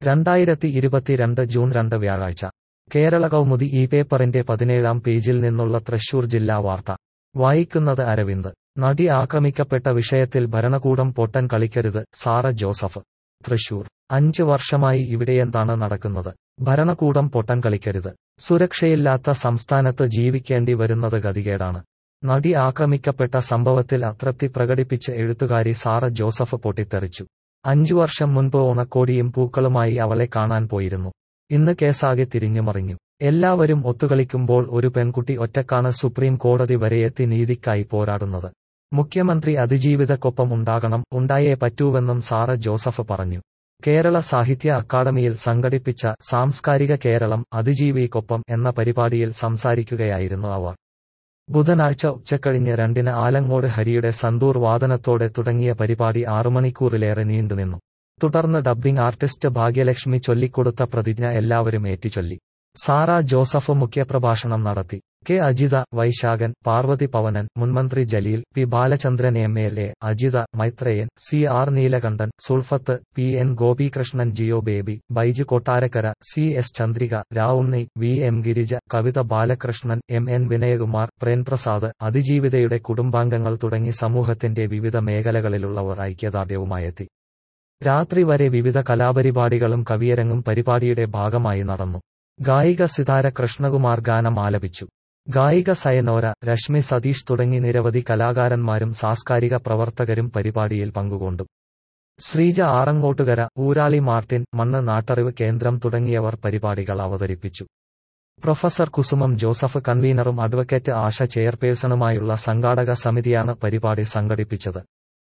രണ്ടായിരത്തി ഇരുപത്തിരണ്ട് ജൂൺ രണ്ട് വ്യാഴാഴ്ച കേരള കൗമുദി ഈ പേപ്പറിന്റെ പതിനേഴാം പേജിൽ നിന്നുള്ള തൃശൂർ ജില്ലാ വാർത്ത വായിക്കുന്നത് അരവിന്ദ് നടി ആക്രമിക്കപ്പെട്ട വിഷയത്തിൽ ഭരണകൂടം പൊട്ടൻ കളിക്കരുത് സാറ ജോസഫ് തൃശൂർ അഞ്ച് വർഷമായി ഇവിടെയെന്താണ് നടക്കുന്നത് ഭരണകൂടം പൊട്ടൻ കളിക്കരുത് സുരക്ഷയില്ലാത്ത സംസ്ഥാനത്ത് ജീവിക്കേണ്ടി വരുന്നത് ഗതികേടാണ് നടി ആക്രമിക്കപ്പെട്ട സംഭവത്തിൽ അതൃപ്തി പ്രകടിപ്പിച്ച് എഴുത്തുകാരി സാറ ജോസഫ് പൊട്ടിത്തെറിച്ചു അഞ്ചു വർഷം മുൻപ് ഓണക്കോടിയും പൂക്കളുമായി അവളെ കാണാൻ പോയിരുന്നു ഇന്ന് കേസാകെ തിരിഞ്ഞുമറിഞ്ഞു എല്ലാവരും ഒത്തുകളിക്കുമ്പോൾ ഒരു പെൺകുട്ടി ഒറ്റക്കാണ് സുപ്രീം കോടതി വരെയെത്തി നീതിക്കായി പോരാടുന്നത് മുഖ്യമന്ത്രി അതിജീവിതക്കൊപ്പം ഉണ്ടാകണം ഉണ്ടായേ പറ്റൂവെന്നും സാറ ജോസഫ് പറഞ്ഞു കേരള സാഹിത്യ അക്കാദമിയിൽ സംഘടിപ്പിച്ച സാംസ്കാരിക കേരളം അതിജീവിക്കൊപ്പം എന്ന പരിപാടിയിൽ സംസാരിക്കുകയായിരുന്നു അവർ ബുധനാഴ്ച ഉച്ചക്കഴിഞ്ഞ് രണ്ടിന് ആലങ്ങോട് ഹരിയുടെ സന്തൂർ വാദനത്തോടെ തുടങ്ങിയ പരിപാടി ആറുമണിക്കൂറിലേറെ നീണ്ടുനിന്നു തുടർന്ന് ഡബ്ബിംഗ് ആർട്ടിസ്റ്റ് ഭാഗ്യലക്ഷ്മി ചൊല്ലിക്കൊടുത്ത പ്രതിജ്ഞ എല്ലാവരും ഏറ്റുചൊല്ലി സാറ ജോസഫ് മുഖ്യപ്രഭാഷണം നടത്തി കെ അജിത വൈശാഖൻ പാർവതി പവനൻ മുൻമന്ത്രി Jaleel P Balachandran M L A Ajitha Maithreyan C R Neelakantan Sulfath P N Gopikrishnan Jeo Baby Baiju Kottarakkara C S Chandrika Ravunni V M Girija Kavitha Balakrishnan M N Vinayakumar Premprasad അതിജീവിതയുടെ കുടുംബാംഗങ്ങൾ തുടങ്ങി സമൂഹത്തിന്റെ വിവിധ മേഖലകളിലുള്ളവർ ഐക്യദാർഢ്യവുമായെത്തി രാത്രി വരെ വിവിധ കലാപരിപാടികളും കവിയരങ്ങും പരിപാടിയുടെ ഭാഗമായി നടന്നു ഗായിക സിതാര കൃഷ്ണകുമാർ ഗാനം ആലപിച്ചു ഗായിക സയനോര രശ്മി സതീഷ് തുടങ്ങി നിരവധി കലാകാരന്മാരും സാംസ്കാരിക പ്രവർത്തകരും പരിപാടിയിൽ പങ്കുകൊണ്ടു ശ്രീജ ആറങ്ങോട്ടുകര ഊരാളി മാർട്ടിൻ മണ്ണ് നാട്ടറിവ് കേന്ദ്രം തുടങ്ങിയവർ പരിപാടികൾ അവതരിപ്പിച്ചു പ്രൊഫസർ കുസുമം ജോസഫ് കൺവീനറും അഡ്വക്കേറ്റ് ആശ ചെയർപേഴ്സണുമായുള്ള സംഘാടക സമിതിയാണ് പരിപാടി സംഘടിപ്പിച്ചത്